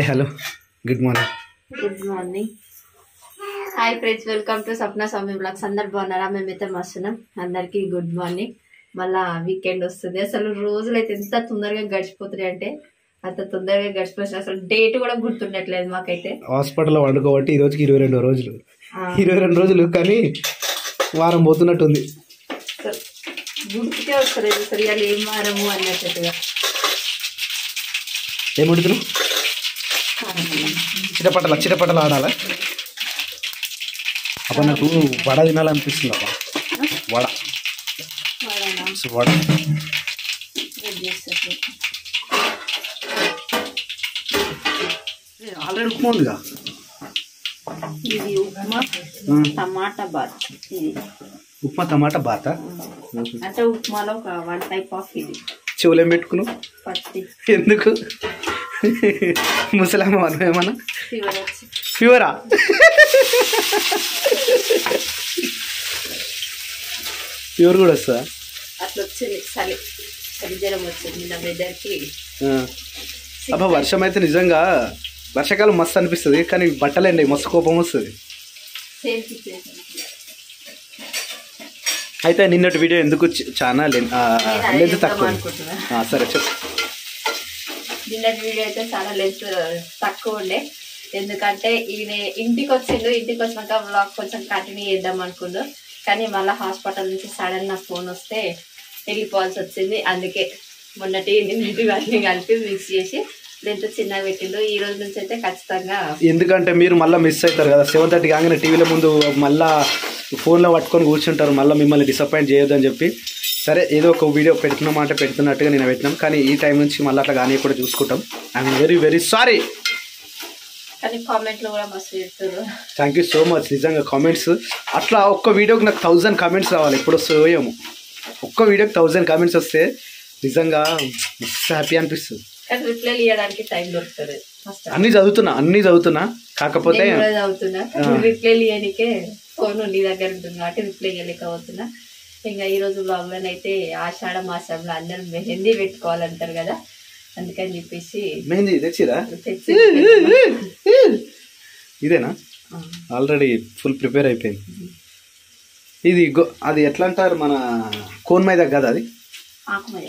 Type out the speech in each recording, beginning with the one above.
Hello good morning good morning hi friends welcome to Sapna Swamy vlogs అందరు బాగున్నారా మేమైతే మస్తున్నాం అందరికీ గుడ్ మార్నింగ్ మళ్ళా వీకెండ్ వస్తుంది అసలు రోజులు అయితే ఎంత తొందరగా గడిచిపోతున్నాయి అంటే అంత తొందరగా గడిచిపోతుంది అసలు డేట్ కూడా గుర్తుండట్లేదు మాకైతే హాస్పిటల్లో వండుకోబట్టి ఈ రోజుకి ఇరవై రెండు రోజులు ఆ, ఇరవై రెండు రోజులు కానీ వారం పోతున్నట్టుంది అసలు గుర్తుకే వస్తలేదు అసలు ఇవాళ ఏం వారము అన్నట్టుగా ఏం వండుతున్నావు చిటపటల చిటపటలు ఆడాలా అప్పుడు నాకు వడ తినాలనిపిస్తుంది అబ్బా వడ వాడనా? సో వడ వెయిట్ చేసేటప్పుడు. ఆల్రెడీ ఉప్మా ఉందిగా ఇది ఉప్మా ఉమ్. టమాటా బాత్ ఇది ఉప్మా టమాటా బాత అంటే ఉప్మాలో ఒక వన్ టైప్ ఆఫ్ ఇది చెవులు ఏం పెట్టుకున్నావు పత్తి ఎందుకు ముసలమ్మ మనం ఏమన్నా ఫీవర్ వచ్చి ఫీవరా ఫీవర్ కూడా వస్తుందా అట్లా వచ్చింది చలి చలి జ్వరం వచ్చింది నా వెదర్కి ఆ. అబ్బా వర్షం అయితే నిజంగా వర్షాకాలం మస్తు అనిపిస్తుంది కానీ బట్టలండి మస్తు కోపం వస్తుంది సేమ్ సిచ్యువేషన్ అయితే నిన్నటి వీడియో ఎందుకు చ- చాలా లెన్- ఆ, లెంత్ తక్కువ అనుకుంటున్నా ఆ, సరే చెప్పు నిన్నటి వీడియో అయితే చాలా లెంత్ తక్కువ ఉండే ఎందుకంటే ఈయన ఇంటికి వచ్చిండు ఇంటికి వచ్చినాక వ్లాగ్ కొంచెం కంటిన్యూ చేద్దాం అనుకుండు కానీ మళ్ళీ హాస్పిటల్ నుంచి సడన్ నా ఫోన్ వస్తే వెళ్ళిపోవాల్సి వచ్చింది అందుకే మొన్నటి నిన్నటి వాటిని కలిపి మిక్స్ చేసి లెంత్ చిన్నగా పెట్టిండు ఈ రోజు నుంచి అయితే ఖచ్చితంగా ఎందుకంటే మీరు మళ్ళీ మిస్ అవుతారు కదా సెవెన్ థర్టీ కాగానే టీవీలో ముందు మళ్ళా ఫోన్లో పట్టుకొని కూర్చుంటారు మళ్ళీ మిమ్మల్ని డిసప్పాయింట్ చేయొద్దని చెప్పి సరే ఏదో ఒక వీడియో పెడుతున్నమాట పెడుతున్నట్టుగా నేను పెట్టినాం కానీ ఈ టైం నుంచి మళ్ళీ అట్లా కానీ కూడా చూసుకుంటాం ఐఎమ్ వెరీ వెరీ సారీ కానీ కామెంట్లు కూడా మస్తు చెప్తారు థ్యాంక్ యూ సో మచ్ నిజంగా కామెంట్స్ అట్లా ఒక్క వీడియోకి నాకు థౌజండ్ కామెంట్స్ రావాలి ఎప్పుడు వస్తుందో ఏమో ఒక్క వీడియోకి థౌజండ్ కామెంట్స్ వస్తే నిజంగా మస్తు హ్యాపీ అనిపిస్తుంది కానీ రిప్లై ఇవ్వడానికి టైం దొరుకుతుంది ఫస్ట్ అన్నీ చదువుతున్నా అన్నీ చదువుతున్నా కాకపోతే నేను కూడా చదువుతున్నా రిప్లై ఇవ్వడానికే ఫోన్ నీ దగ్గర ఉంటుంది కాబట్టి రిప్లై ఇవ్వలేకపోతున్నా ఇంకా ఈ రోజు బ్లాగ్ అయితే ఆషాఢ మాసంలో అందరూ మెహందీ పెట్టుకోవాలంటారు కదా అందుకని చెప్పేసి మెహందీ తెచ్చిరా తెచ్చి ఇదేనా ఆ, ఆల్రెడీ ఫుల్ ప్రిపేర్ అయిపోయింది ఇది గో అది ఎట్లా అంటారు మన కోన్ మైదా కదా అది ఆకుమయ్య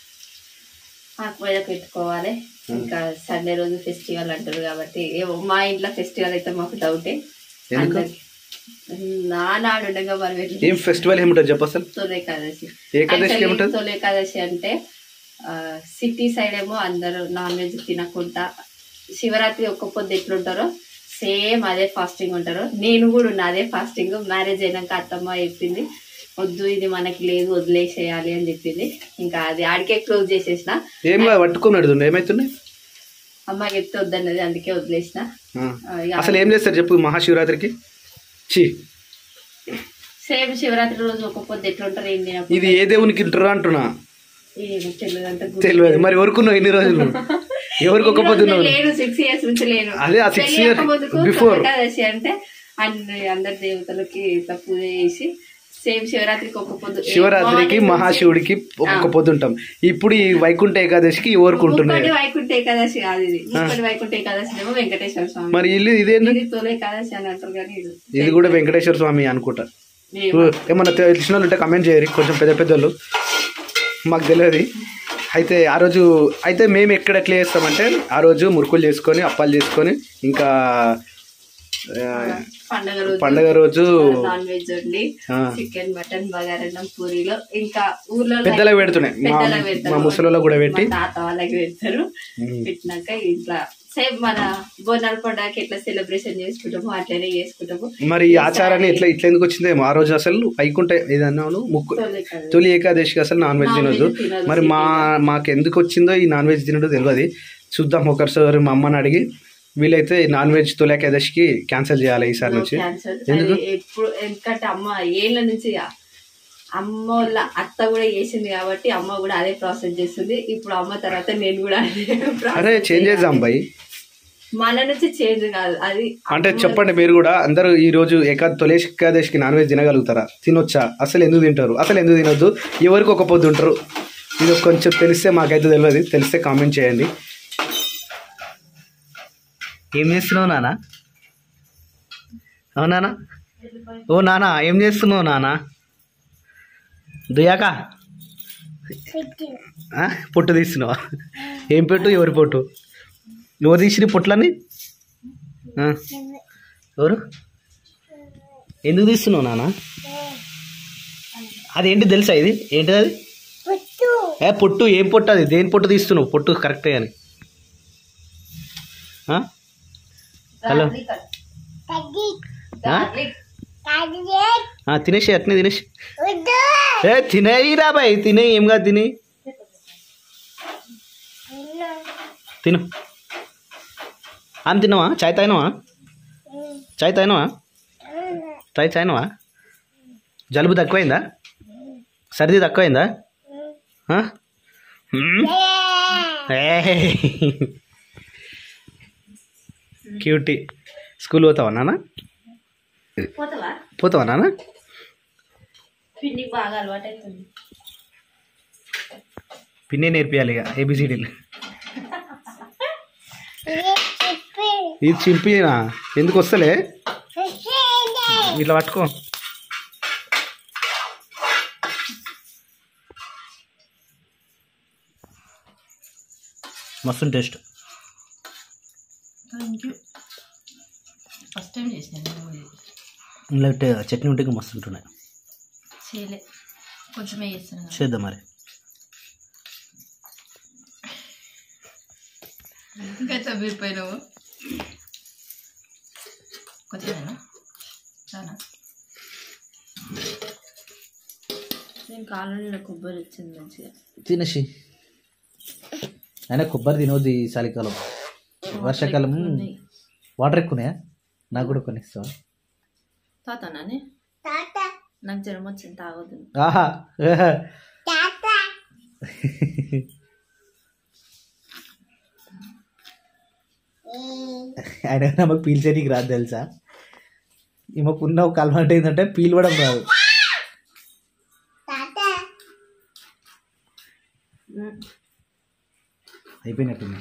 ఆకుమయ్య పెట్టుకోవాలి ఇంకా సండే రోజు ఫెస్టివల్ అంటారు కాబట్టి ఏమో మా ఇంట్లో ఫెస్టివల్ అయితే మాకు డౌటే ఎందుకు? అందరికి నానాడు ఉండగా మనం ఎట్లా ఏం ఫెస్టివల్ ఏముంటుంది చెప్పు అసలు తొలి ఏకాదశి ఏకాదశికి Actually, ఏముంటుంది? తొలి ఏకాదశి అంటే సిటీ సైడ్ ఏమో అందరూ నాన్ వెజ్ తినకుండా శివరాత్రి ఒక్క పొద్దు ఎట్లుంటారో సేమ్ అదే ఫాస్టింగ్ ఉంటారు నేను కూడా ఉన్నా అదే ఫాస్టింగ్ మ్యారేజ్ అయినాక అత్తమ్మ చెప్పింది వద్దు ఇది మనకి లేదు వదిలేసేయాలి అని చెప్పింది ఇంకా అది ఆడికే క్లోజ్ చేసేసిన ఏం కాదు పట్టుకొని పెడుతుండే ఏమవుతున్నాయి అమ్మ చెప్తే వద్దన్నది అందుకే వదిలేసిన ఆ. ఆ, ఇక అసలు ఏం చేస్తారు చెప్పు మహాశివరాత్రికి చి సేమ్ శివరాత్రి రోజు ఒక్క పొద్దు ఎట్లుంటారు ఏం తినకుండా ఇది ఏ దేవునికి ఇంటారు అంటున్నా ఏమో తెలియదు అంత గుర్తు తెలియదు మరి ఎవరుకున్నావు ఇన్ని రోజులు ఎవరికి ఒక పొద్దున్నావు లేను సిక్స్ ఇయర్స్ నుంచి లేను అదే ఆ six పెళ్లి years కాకముందుకు before. ఏకాదశి అంటే అన్ని అందరి దేవతలకి ఇట్లా పూజ చేసి సేమ్ శివరాత్రికి ఒక పొద్దు శివరాత్రికి Morning నుంచి మహాశివుడికి ఒక్కొక్క పొద్దు ఉంటాం ఇప్పుడు ఈ వైకుంఠ ఏకాదశికి ఎవరికి ఉంటున్నాయి ముక్కోటి వైకుంఠ ఏకాదశి కాదు ఇది ముక్కోటి వైకుంఠ ఏకాదశి ఏమో వెంకటేశ్వర స్వామి మరి ఇల్లు ఇదేంటి ఇది తొలి ఏకాదశి అని అంటారు కానీ ఇది ఇది కూడా వెంకటేశ్వర స్వామి అనుకుంటా ఏమో. ఏమన్నా తెలిసిన వాళ్ళు ఉంటే కమెంట్ చేయరు కొంచెం పెద్ద పెద్దోళ్ళు మాకు తెలియదు అయితే ఆ రోజు అయితే మేము ఎక్కడ ఎట్లా చేస్తామంటే ఆ రోజు మురుకులు చేసుకొని అప్పాలు చేసుకొని ఇంకా ఆ, పండగ రోజు పండగ రోజు నాన్ వెజ్ వండి ఆ, చికెన్ మటన్ బగారన్నం పూరీలో ఇంకా ఊర్లో పెద్దలకు పెడుతున్నాయి మా పెద్దలకు పెడతారు. మా ముసలిలో కూడా పెట్టి మా తాత వాళ్ళకి పెడతారు ఉమ్. పెట్టినాక ఇట్లా సేమ్ మన బోనాల పండుగకి ఎట్లా సెలబ్రేషన్ చేసుకుంటాము అట్లనే చేసుకుంటాము మరి ఈ ఆచారాన్ని ఎట్లా ఇట్లా ఎందుకు వచ్చిందేమో ఆ రోజు అసలు వైకుంఠ ఏదన్నాను ముక్కు తొలి కదా. తొలి ఏకాదశికి అసలు నాన్ వెజ్ నాన్ వెజ్ తినొద్దు తినొద్దు, మరి మా మాకు ఎందుకు వచ్చిందో ఈ నాన్ వెజ్ తినడం తెలియదు చూద్దాం ఒకసారి మా అమ్మని అడిగి వీలైతే ఈ నాన్ వెజ్ తొలి ఏకాదశికి క్యాన్సిల్ చేయాలి ఈసారి నుంచి క్యాన్సర్ ఎందుకు? అది ఎప్పుడు ఎందుకంటే అమ్మ ఏళ్ళ నుంచి అమ్మ వాళ్ళ అత్త కూడా చేసింది కాబట్టి అమ్మ కూడా అదే ప్రాసెస్ చేస్తుంది ఇప్పుడు అమ్మ తర్వాత నేను కూడా అదే process అరే చేంజ్ చేద్దాం బాయ్ మన నుంచి చేంజ్ కాదు అది అంటే చెప్పండి మీరు కూడా అందరూ ఈ రోజు ఏకా తొలి ఏకాదశికి నాన్ వెజ్ తినగలుగుతారా తినొచ్చా అసలు ఎందుకు తింటారు అసలు ఎందుకు తినొద్దు ఎవరికి ఒక పొద్దు ఉంటారు ఇది కొంచెం తెలిస్తే మాకైతే తెలియదు తెలిస్తే కామెంట్ చేయండి ఏం చేస్తున్నావు నాన్న అవునానా ఓ నానా ఏం చేస్తున్నావు నానా దుయాక ఆ, పొట్టు తీస్తున్నావా ఏం పెట్టు ఎవరి పొట్టు ఎవరు తీసిన పొట్లని ఆ, ఎవరు ఎందుకు తీస్తున్నావు నానా అదేంటి తెలుసా ఇది ఏంటిది అది ఏ పొట్టు ఏం పొట్టు అది దేని పొట్టు తీస్తున్నావు పొట్టు కరెక్టే అని ఆ? హలో ఆ? ఆ, తినేసి అట్నే తినేసి ఏ తినేయిరా బాయ్ తినే ఏం కాదు తినే తిను ఆమె తిన్నావా చాయ్ తాగినవా చాయ్ తాగినవా చాయ్ తాగినవా జలుబు తక్కువైందా సర్ది తక్కువైందా ఆ? హ్మ్? ఏయ్. క్యూటీ స్కూల్ పోతావా నాన్న పోతావా పోతావా నాన్న పిండికి బాగా అలవాటు అవుతుంది పిన్నే నేర్పియాలి ఇక ఏబిసిడీలు ఇది చింపినా ఎందుకు వస్తలే ఇట్లా పట్టుకో మస్తు taste thank you first time చేసినాను ఇలా చట్నీ ఉంటే ఇంకా మస్తు ఉంటున్నాయి చేయలే కొంచెమే చేస్తాను చేద్దాం మరి ఇంకా చదివిపోయినావు కొంచెమేనా చాలా నేను కాలంలో కొబ్బరి వచ్చింది మంచిగా తినేసి అయినా కొబ్బరి తినవద్దు ఈ చలికాలం వర్షాకాలం వాటర్ ఎక్కువనే నాకు కూడా కొన్ని ఇస్తావా తాతానే నాకు జ్వరం వచ్చింది తాగొద్దు ఆహా ఆహా. ఆయన నమ్మకు పీల్చడానికి రాదు తెలుసా ఈమెకున్న ఒక అలవాటు ఏంటంటే పీల్వడం రాదు అయిపోయినట్టుంది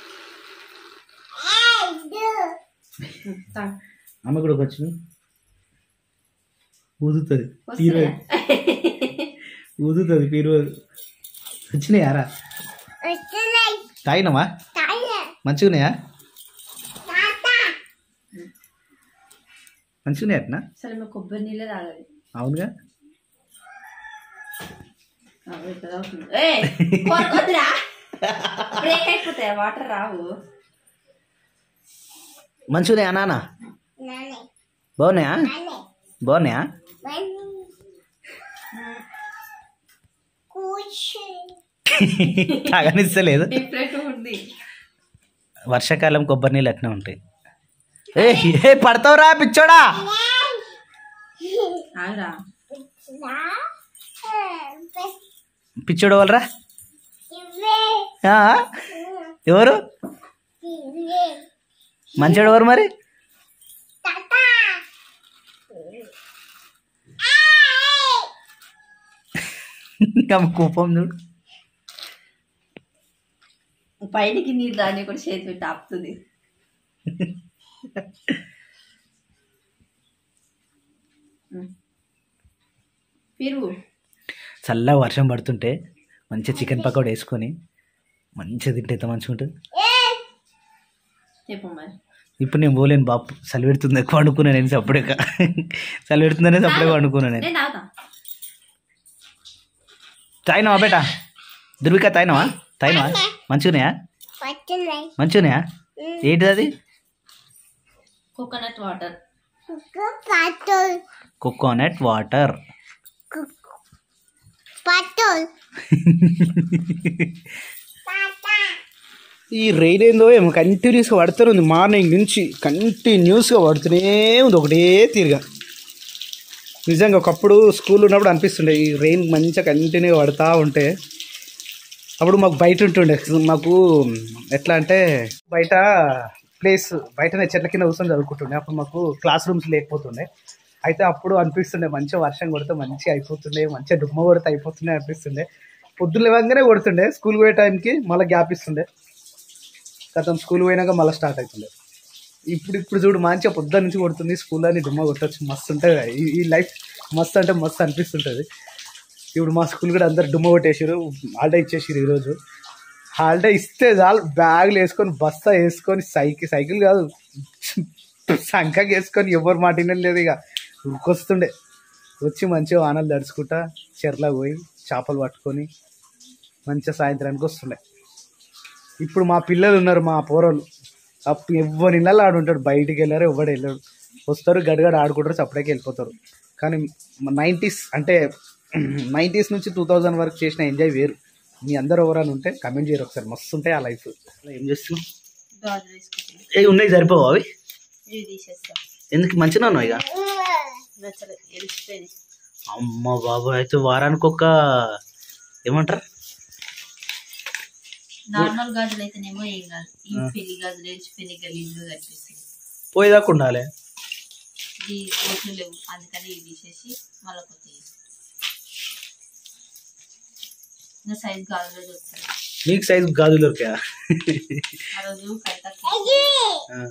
తా. ఆమె కూడా ఒక వచ్చింది ఊదుతుంది పీరు వస్తున్నాయా? ఊదుతుంది పీరు వచ్చినాయారా తాగినావా మంచిగున్నాయా మంచిగున్నాయి అట్నా అసలు మేము కొబ్బరి నీళ్ళే తాగాలి అవునుగా అవి ఇక్కడ అవుతుంది. ఏయ్, కొరకొద్దురా. బ్రేక్ అయిపోతాయి వాటర్ రావు మంచిగున్నాయా నాన్న బాగున్నాయా బాగున్నాయా తాగనిస్తలేదు డిఫరెంట్ ఉంది వర్షాకాలం కొబ్బరి నీళ్ళు అట్నే ఉంటాయి ఏ ఏ పడతావురా పిచ్చోడా ఆగురా పిచ్చోడు వాళ్ళరా ఆ? ఎవరు మంచోడు ఎవరు మరి ఆమె కోపం చూడు పైనకి నీళ్ళు దాన్ని కూడా చేతి పెట్టి ఆపుతుంది పిరుగు చల్లగా వర్షం పడుతుంటే మంచిగా చికెన్ పకోడా వేసుకొని మంచిగా తింటే ఎంత మంచిగా ఉంటుంది చెప్పు మరి ఇప్పుడు నేను పోలేను బాపు చలి పెడుతుంది ఎక్కువ వండుకున్నాను నేను సప్పుడేక చలి పెడుతుందనే సప్పుడే వండుకున్నాను నేను నేను తాగుతా తాగినావా బేట దుర్విక తాగినావా తాగినావా మంచిగున్నాయా మంచిగున్నాయా ఏంటిది అది కోకోనట్ వాటర్ కోకోనట్ వాటర్ ఈ రైన్ ఏందో ఏమో కంటిన్యూస్గా పడుతూనే ఉంది మార్నింగ్ నుంచి కంటిన్యూస్గా పడుతూనే ఉంది ఒకటే తీరుగా నిజంగా ఒకప్పుడు స్కూల్ ఉన్నప్పుడు అనిపిస్తుండే ఈ రెయిన్ మంచిగా కంటిన్యూగా పడుతూ ఉంటే అప్పుడు మాకు బయట ఉంటుండే మాకు ఎట్లా అంటే బయట ప్లేస్ బయటనే చెట్ల కింద కూర్చొని చదువుకుంటుండే అప్పుడు మాకు క్లాస్ రూమ్స్ లేకపోతుండే అయితే అప్పుడు అనిపిస్తుండే మంచిగా వర్షం కొడితే మంచిగా అయిపోతుండే మంచిగా దుమ్మ కొడితే అయిపోతుండే అనిపిస్తుండే పొద్దున్న లేవగానే కొడుతుండే స్కూల్ పోయే టైంకి మళ్ళీ గ్యాప్ ఇస్తుండే గతం స్కూల్ పోయినాక మళ్ళీ స్టార్ట్ అవుతుండే ఇప్పుడు ఇప్పుడు చూడు మంచిగా పొద్దున్న నుంచి కొడుతుంది స్కూల్లో అని డుమ్మ కొట్టచ్చు మస్తు ఉంటుంది ఈ ఈ లైఫ్ మస్తు అంటే మస్తు అనిపిస్తుంటుంది ఇప్పుడు మా స్కూల్ కూడా అందరు డుమ్మ కొట్టేసారు హాలిడే ఇచ్చేసారు ఈరోజు హాలిడే ఇస్తే చాలు బ్యాగులు వేసుకొని బస్తా వేసుకొని సైకిల్ సైకిల్ కాదు సంఖకి వేసుకొని ఎవరు మాట వినలేదు ఇక ఉరికొస్తుండే వచ్చి మంచిగా వానలు తడుచుకుంటా చెర్లా పోయి చేపలు పట్టుకొని మంచిగా సాయంత్రానికి వస్తుండే ఇప్పుడు మా పిల్లలు ఉన్నారు మా పోరలు అప్పుడు ఎవరి ఇళ్ళలో ఆడుంటాడు బయటికి వెళ్ళారు ఎవడు వెళ్ళాడు వస్తారు గడగడ ఆడుకుంటారు చప్పుడేకి వెళ్ళిపోతారు కానీ నైంటీస్ అంటే నైంటీస్ నుంచి టూ థౌజండ్ వరకు చేసిన ఎంజాయ్ వేరు మీ అందరు ఎవరైనా ఉంటే కమెంట్ చేయరు ఒకసారి మస్తు ఉంటాయి ఆ లైఫ్ ఏం చేస్తున్నావు గాజులు వేసుకుంటాను ఏ ఉన్నాయి సరిపోవు అవి ఇవి తీసేస్తాం ఎందుకు మంచిగా ఉన్నాయి ఇక నచ్చలేదు ఎలిసిపోయింది అమ్మ బాబు అయితే వారానికి ఒక ఏమంటారు నార్మల్ గాజులు అయితేనేమో ఏం కాదు ఈ పెళ్లి గాజులు ఎలిసిపోయిన గలీజుగా కనిపిస్తుంది పోయేదాకా ఉండాలి ఈ ఓట్లు లేవు అందుకని ఇవి తీసేసి మళ్ళీ కొత్త ఇంకా సైజ్ గాజులో చూస్తాను నీకు సైజు గాజులు దొరికాయా ఆ రోజు కడతా ఆ.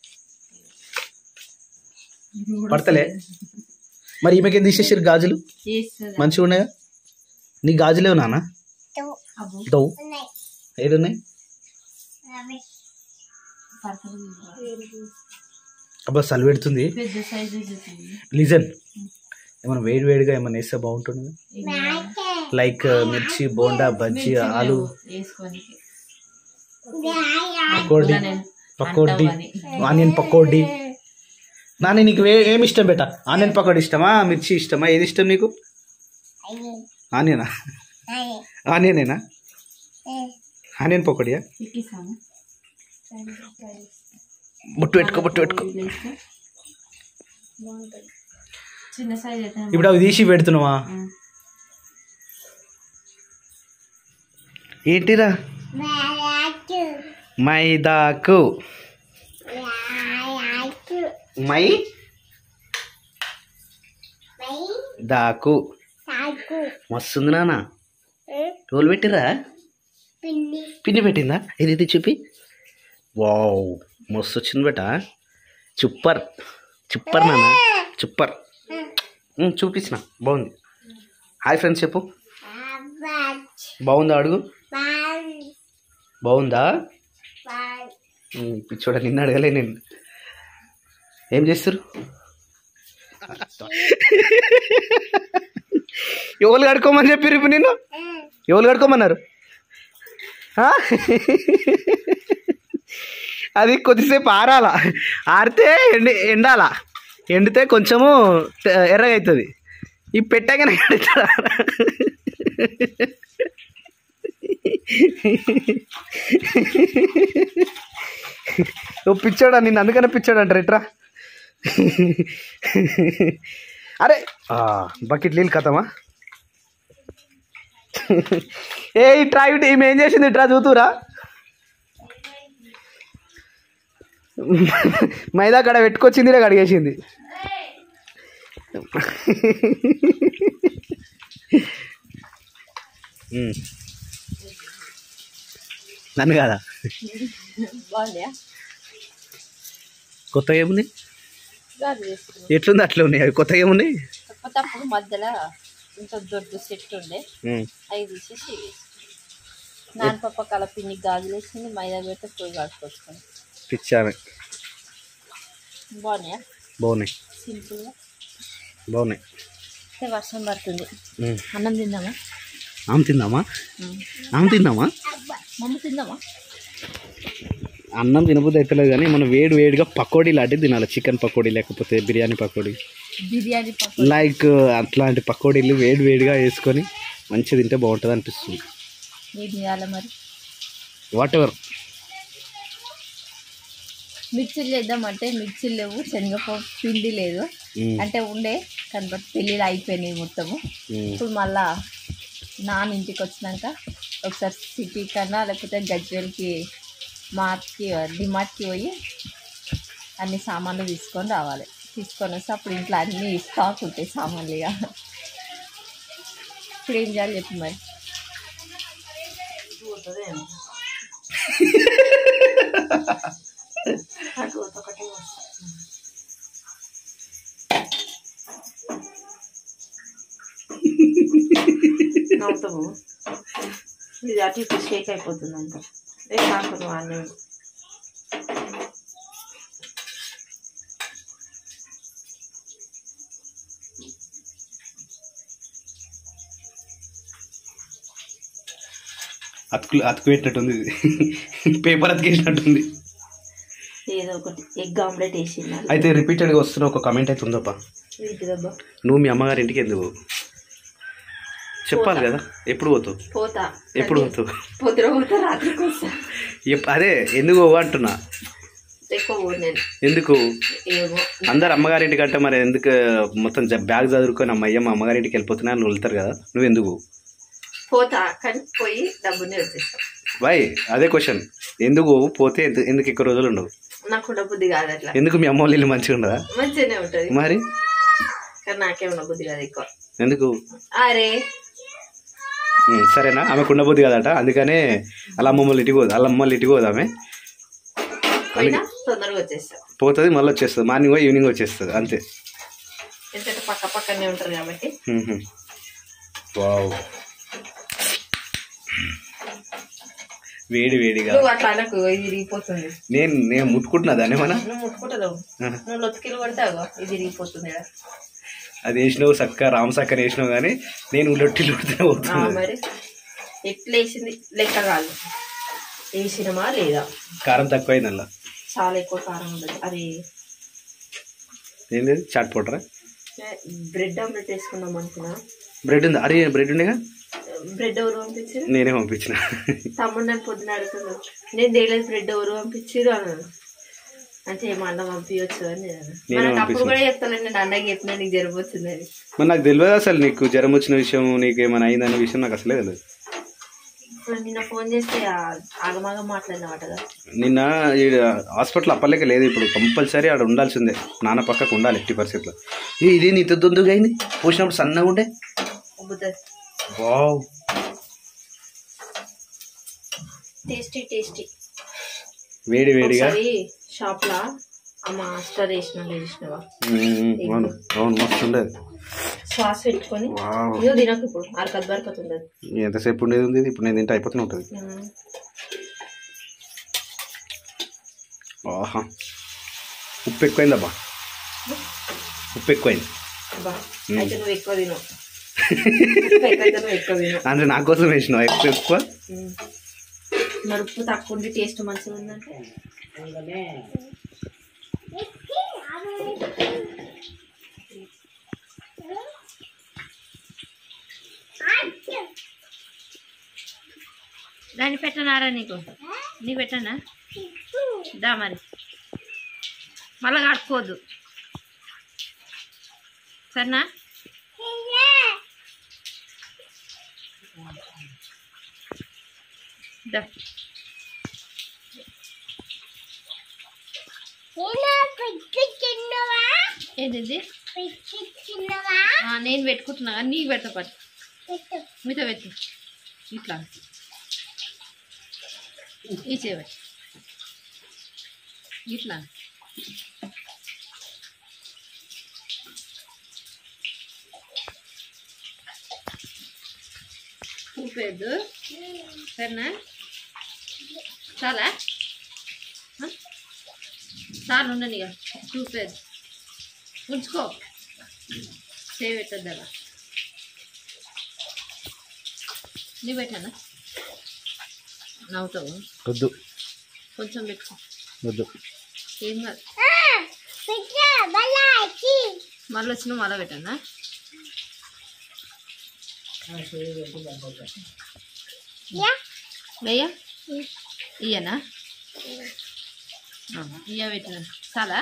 పడతలే మరి ఈమెకేం తీసేసారు గాజులు చేస్తుంది మంచిగా ఉన్నాయా నీ గాజులేవు నాన్న అబ్బు దౌ ఏది ఉన్నాయి పడతలేదు అబ్బా చలి పెడుతుంది పెద్ద సైజు చూస్తుంది లిజన్ ఏమైనా వేడి వేడిగా ఏమైనా వేస్తే బాగుంటుంది లైక్ మిర్చి బోండా బజ్జీ ఆలు వేసుకొని పకోడీ పకోడీ ఆనియన్ పకోడీ నాని నీకు ఏ- ఏమి ఇష్టం బేట ఆనియన్ పకోడీ ఇష్టమా మిర్చి ఇష్టమా ఏది ఇష్టం నీకు ఆనియనా ఆనియనేనా ఆనియన్ పకోడియా పెట్టేసాము బొట్టు పెట్టుకో బొట్టు పెట్టుకో చిన్న సైజ్ అయితే ఇప్పుడు అవి తీసి పెడుతున్నావా ఉమ్. ఏంటిరా మైదాకు మై దాకు మస్తుంది నాన్న రోలు పెట్టిరా పిన్ని పెట్టిందా ఇది ఇది చూపి వావ్ మస్తు వచ్చింది బేట చుప్పర్ చుప్పర్ నాన్న చుప్పర్ ఉమ్, చూపించిన బాగుంది హాయ్ ఫ్రెండ్స్ చెప్పు బాగుందా అడుగు బాగుందా ఉమ్, పిచ్చోడ నిన్ను అడగలే నేను ఏం చేస్తారు ఎవరు కడుకోమని చెప్పారు ఇప్పుడు నిన్ను ఎవరు కడుకోమన్నారు ఆ? అది కొద్దిసేపు ఆరాల ఆరితే ఎండి ఎండాల ఎండితే కొంచెము ట- ఎర్రగా అవుతుంది ఈ పెట్టగానే కడుగుతారా ఓ పిచ్చాడా నిన్ను అందుకనే పిచ్చాడు అంటారు ఎట్రా అరే ఆ, బకెట్ నీళ్ళు కథమా ఏ ఇట్రా ఇటు ఈమె ఏం చేసింది ఇట్రా చూతురా మైదా కడ పెట్టుకొచ్చింది కడిగేసింది ఉమ్. నన్ను కాదా బాగుందా కొత్తగా ఏముంది గాజు వేసుకున్నాం ఎట్లుంది అట్లా ఉన్నాయి అవి కొత్తగా ఏమున్నాయి కాకపోతే అప్పుడు మధ్యలో ఇంత దొడ్డు సెట్ ఉండే ఉమ్. అవి తీసేసి ఇవి వేసుకున్నాం. నాన్న పప్ప కల పిండి గాజులు వేసింది మైదా పెడితే పోయి కడుకొచ్చుకొని పిచ్చాను బాగున్నాయా బాగున్నాయి సింపుల్గా బాగున్నాయి అయితే వర్షం పడుతుంది ఉమ్. అన్నం తిందామా ఆమె తిందామా ఉమ్. ఆమె తిందామా మమ్మ తిందామా అన్నం తినబుద్ధి అవుతలేదు కానీ మనం వేడి వేడిగా పకోడీ లాంటివి తినాలి చికెన్ పకోడీ లేకపోతే బిర్యానీ పకోడీ బిర్యానీ పప్పు లైక్ అట్లాంటి పకోడీలు వేడి వేడిగా వేసుకొని మంచిగా తింటే బాగుంటుంది అనిపిస్తుంది ఏం చేయాలి మరి వాట్ ఎవర్ మిర్చిలు చేద్దామంటే మిర్చిలు లేవు శనగపప్పు పిండి లేదు అంటే ఉండే కానీ బట్ పెళ్ళిళ్ళు అయిపోయినాయి మొత్తము ఇప్పుడు మళ్ళా నాన్న ఇంటికి వచ్చినాక ఒకసారి సిటీ కన్నా లేకపోతే గజ్వేల్కి మార్ట్కి డిమార్ట్కి పోయి అన్ని సామాన్లు తీసుకొని రావాలి తీసుకొని వస్తే అప్పుడు ఇంట్లో అన్నీ స్టాక్ ఉంటాయి సామాన్లు ఇక ఇప్పుడు ఏం చేయాలి చెప్పు మరి నాకు ఒకటే వస్తుంది. నవ్వుతాము ఇది అటు ఇటు షేక్ అయిపోతుంది అంత ఏ కాకు నువ్వు అన్నీ అతుకు అతుకు పెట్టినట్టుంది ఇది పేపర్ అతికేసినట్టుంది ఏదో ఒకటి ఎగ్ ఆమ్లెట్ వేసింది అయితే రిపీటెడ్గా వస్తున్న ఒక కమెంట్ అయితే ఉందప్ప వీటిదబ్బా నువ్వు మీ అమ్మగారి ఇంటికి ఎందుకు చెప్పాలి కదా ఎప్పుడు పోతావు పోతా ఎప్పుడు కానీ పోతావు పొద్దున పోతా రాత్రికి వస్తా ఎప్- అదే ఎందుకు పోవు అంటున్నా ఎక్కువ పోను నేను ఎందుకు ఏమో అందరు అమ్మగారి ఇంటికి అంటే మరి ఎందుకు మొత్తం జ- బ్యాగ్ చదువుకొని అమ్మయ్య మా అమ్మగారి ఇంటికి వెళ్ళిపోతున్నా అని వెళ్తారు కదా నువ్వు ఎందుకు పోతా కానీ పోయి డబ్బుని వచ్చేస్తాం బాయ్ అదే క్వశ్చన్ ఎందుకు పోవు పోతే ఎందు- ఎందుకు ఎక్కువ రోజులు ఉండవు నాకు ఉండబుద్ధి కాదు అట్లా ఎందుకు మీ అమ్మ వాళ్ళ ఇల్లు మంచిగా ఉండదా మంచిగానే ఉంటది మరి కానీ నాకే ఉండబుద్ధి కాదు ఎక్కువ ఎందుకు అరే ఉమ్, సరేనా ఆమెకు ఉండబోద్ది కదట అందుకనే అలా అమ్మమ్మ వాళ్ళ ఇంటికి పోదు వాళ్ళ అమ్మ వాళ్ళ ఇంటికి పోదు ఆమె పోయినా తొందరగా వచ్చేస్తాం పోతుంది మళ్ళీ వచ్చేస్తుంది మార్నింగ్ పోయి ఈవినింగ్ వచ్చేస్తుంది అంతే ఎందుకంటే పక్క పక్కనే ఉంటారు కాబట్టి మ్మ్హ. వావ్ వేడి వేడిగా నువ్వు అట్లా అనకు ఇది ఇరిగిపోతుంది నేను నేను ముట్టుకుంటున్నా దాన్ని మన నువ్వు ముట్టుకుంటలేవు నువ్వు లొత్తికిలు కొడతావు ఇది ఇరిగిపోతుంది ఈడ. అది వేసినావు చక్క రామ చక్కని వేసినావు కానీ నేను లొట్టి లొట్టినే ఆ, పోతున్నా మరి ఎట్లా వేసింది లెక్క కాదు వేసినమా లేదా కారం తక్కువైంది అలా చాలా ఎక్కువ కారం ఉండదు అది ఏం లేదు చాట్ పౌడరా బ్రెడ్ ఆమ్లెట్ వేసుకుందాం అనుకున్నా బ్రెడ్ ఉంది అరే బ్రెడ్ ఉండేగా బ్రెడ్ ఎవరు పంపించారు నేనే పంపించిన తమ్ముడు నన్ను పొద్దున అడుగుతున్నాడు నేను తేలేదు బ్రెడ్ ఎవరు పంపించారు అన్నాను అంటే మా అన్న పంపించచ్చు అని నేను అన్నా. నేనే మనకు అప్పుడు పంపించిన. కూడా చెప్తాను నేను అన్నకి చెప్పినా నీకు జరగబోతుంది అని మరి నాకు తెలియదు అసలు నీకు జ్వరం వచ్చిన విషయం నీకు ఏమైనా అయిందన్న విషయం నాకు అసలే తెలియదు ఇప్పుడు నిన్న ఫోన్ చేస్తే ఆ- ఆగమాగం మాట్లాడినమాట కదా నిన్న ఈ హాస్పిటల్ అప్పలేక లేదు ఇప్పుడు కంపల్సరీ ఆడ ఉండాల్సిందే నాన్న పక్కకు ఉండాలి ఎట్టి పరిస్థితిలో ఏ, ఇదే నీత దొందుగా అయింది పోసినప్పుడు సన్నగా ఉండే ఉబ్బుతుంది వావ్ టేస్టీ టేస్టీ వేడి వేడిగా ఒకసారి షాప్ లా ఆ మాస్టర్ వేసిన వేసినవా మ్మ్, అవును అవును మస్తు ఉండేది శ్వాస పెట్టుకొని వావ్ నువ్వు తినకు ఇప్పుడు అరకత్ బరకత్ ఉండదు ఎంతసేపు ఉండేది ఉంది ఇప్పుడు నేను తింటే అయిపోతూనే ఉంటుంది ఉమ్. ఆహా ఉప్పు ఎక్కువైందబ్బా ఉప్పు ఎక్కువైంది అబ్బా అయితే నువ్వు ఎక్కువ తిను ఉప్పు ఎక్కువైతే నువ్వు ఎక్కువ తిను అంటే నా కోసం వేసినావు ఎక్కువ ఎక్కువ ఉమ్. మరి ఉప్పు తక్కువ ఉండి టేస్ట్ మంచిగా ఉందంటే దాన్ని పెట్టనారా నీకు నీకు పెట్టనా దా మరి మళ్ళా కట్టుకోవద్దు సరేనా దా ఏంటిది ఆ, నేను పెట్టుకుంటున్నా కానీ నీకు పెడతా పట్టు మీతో పెట్టు ఇట్లా ఈ చేయబట్టి ఇట్లా ఊపేద్దు సరేనా చాలా ఆ? చాలు ఉండని ఇక చూపేది ఉంచుకో సేవ్ పెట్టద్దు అలా నీ పెట్టానా నవ్వుతావు వద్దు కొంచెం పెట్టుకో వద్దు ఏం కాదు మళ్ళీ వచ్చిన మళ్ళీ పెట్టానా వెయ్య ఇయ్యనా ఇయ్య పెట్టిన చాలా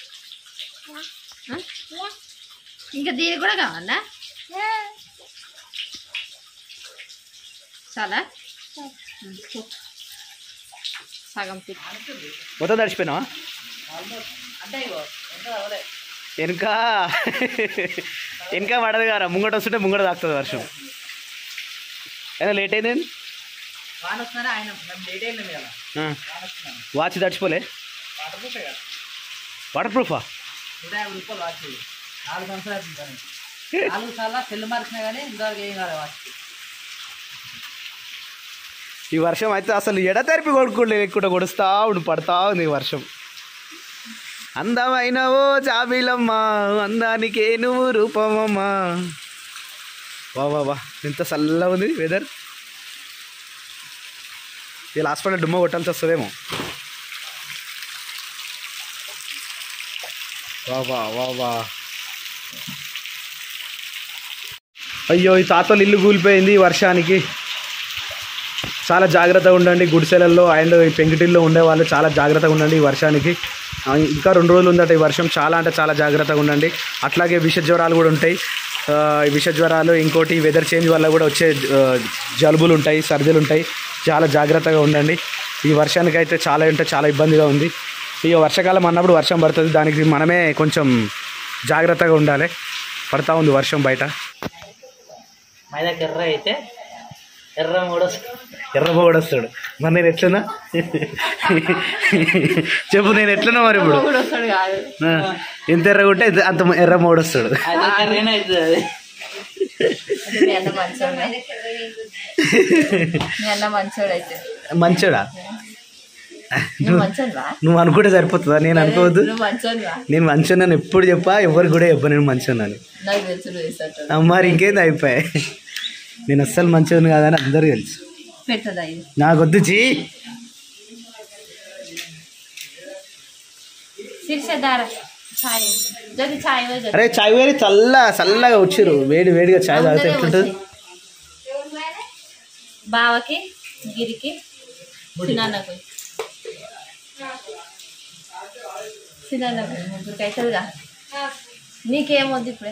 ఆ? ఇంకా దీని కూడా కావాలా చాలా ఉమ్, పో. సగం పెట్టు మొత్తం తడిచిపోయినావా వెనుక వెనుక పడదు కదా ముంగట వస్తుంటే ముంగట తాకుతుంది వర్షం ఏదో లేట్ అయింది వాచ్ తడిచిపోలే వాటర్ ప్రూఫా నూట యాభై రూపాయలు వాచ్ నాలుగు సంవత్సరాలు అవుతుంది కానీ నాలుగు సార్లు సెల్ మార్చినా కానీ ఇంతవరకు ఏం కాలేదు వాచ్ ఈ వర్షం అయితే అసలు ఎడతెరిపి కొడుకుంటే ఎక్కువ కొడుస్తా ఉండు పడతా ఉంది ఈ వర్షం అందమైన ఓ జాబిలమ్మా అందానికే నువ్వు రూపమమ్మా వా వా వా ఎంత చల్లగా ఉంది వెదర్ ఇలా హాస్పిటల్ డుమ్మ కొట్టాల్సి వస్తుందేమో వా వా వా వా అయ్యో ఈ తాతలు ఇల్లు కూలిపోయింది ఈ వర్షానికి చాలా జాగ్రత్తగా ఉండండి గుడిసెలల్లో అండ్ ఈ పెంకుటిల్లో ఉండే వాళ్ళు చాలా జాగ్రత్తగా ఉండండి ఈ వర్షానికి ఆ, ఇంకా రెండు రోజులు ఉందట ఈ వర్షం చాలా అంటే చాలా జాగ్రత్తగా ఉండండి అట్లాగే విష జ్వరాలు కూడా ఉంటాయి ఆ, ఈ విష జ్వరాలు ఇంకోటి వెదర్ చేంజ్ వల్ల కూడా వచ్చే ఆ, జలుబులు ఉంటాయి సర్దులు ఉంటాయి చాలా జాగ్రత్తగా ఉండండి ఈ వర్షానికి అయితే చాలా అంటే చాలా ఇబ్బందిగా ఉంది ఇక వర్షాకాలం అన్నప్పుడు వర్షం పడుతుంది దానికి మనమే కొంచెం జాగ్రత్తగా ఉండాలి పడతా ఉంది వర్షం బయట మైదాకి ఎర్ర అయితే ఎర్ర మూడో ఎర్రబోడు వస్తాడు మరి నేను ఎట్లనా చెప్పు నేను ఎట్లనా మరి ఇప్పుడు కూడా వస్తాడు కాదు ఆ, ఎంత ఎర్రగుంటే ఇంత- అంత ఎర్ర మోడు వస్తాడు అది కర్రీనే అవుతుంది అది అంటే మీ అన్న మంచోడు మీ అన్న మంచోడు అయితే మంచోడా నువ్వు మంచోడువా నువ్వు అనుకుంటే సరిపోతుందా నేను అనుకోవద్దు నువ్వు మంచోడువా నేను మంచున్నాను ఎప్పుడు చెప్పా ఎవరికి కూడా చెప్పా నేను మంచున్నాను నాకు తెలుసు నువ్వు వేస్తాడు మరి ఇంకేంది అయిపోయాయి నేను అస్సలు మంచిగా కాదని అందరూ తెలుసు పెట్టదా ఇది నాకు వద్దు చీ శీర్షధార ఛాయ్ যদি ఛాయ్ పోయి అరే చాయ్ వేడి చల్ల చల్లగా వచ్చిర్రు వేడి వేడిగా చాయ్ తాగితే ఎట్లుంటుంది బావకి గిరికి చిన్నకు చిన్నకు ముగ్గురికి అవుతుందిగా నీకేమొద్దు ఇప్పుడే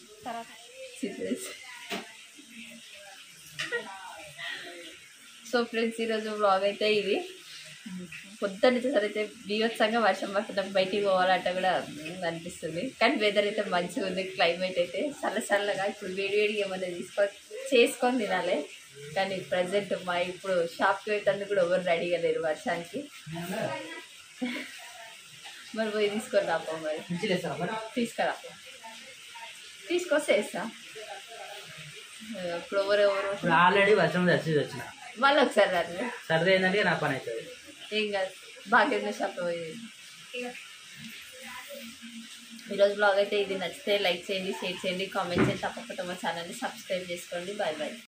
సో ఫ్రెండ్స్ ఈరోజు బ్లాగ్ అయితే ఇది పొద్దున్న సరే అయితే బీభత్సంగా వర్షం పడుతున్నప్పుడు బయటికి పోవాలంటే కూడా ఉమ్, అనిపిస్తుంది కానీ వెదర్ అయితే మంచిగా ఉంది క్లైమేట్ అయితే చల్ల చల్లగా ఇప్పుడు వేడి వేడిగా ఏమన్నా తీసుకో చేసుకొని తినాలి కానీ ప్రజెంట్ మా ఇప్పుడు షాప్కి వెళ్ళేందుకు కూడా ఎవరు రెడీగా లేరు వర్షానికి మరి పోయి తీసుకొని రాపో మరి మంచిగా మరి తీసుకురా తీసుకొస్తే వేస్తా ఇప్పుడు ఎవరెవరు ఇప్పుడు ఆల్రెడీ వర్షం దర్శి వచ్చిన మళ్ళీ ఒకసారి రాదు సర్ది ఏంటంటే నా పని అవుతుంది ఏం కాదు బాగా షాప్ పోయేది ఈరోజు బ్లాగ్ అయితే ఇది నచ్చితే లైక్ చేయండి షేర్ చేయండి కామెంట్ చేయండి తప్పకుండా మా ఛానల్ని సబ్స్క్రైబ్ చేసుకోండి బాయ్ బాయ్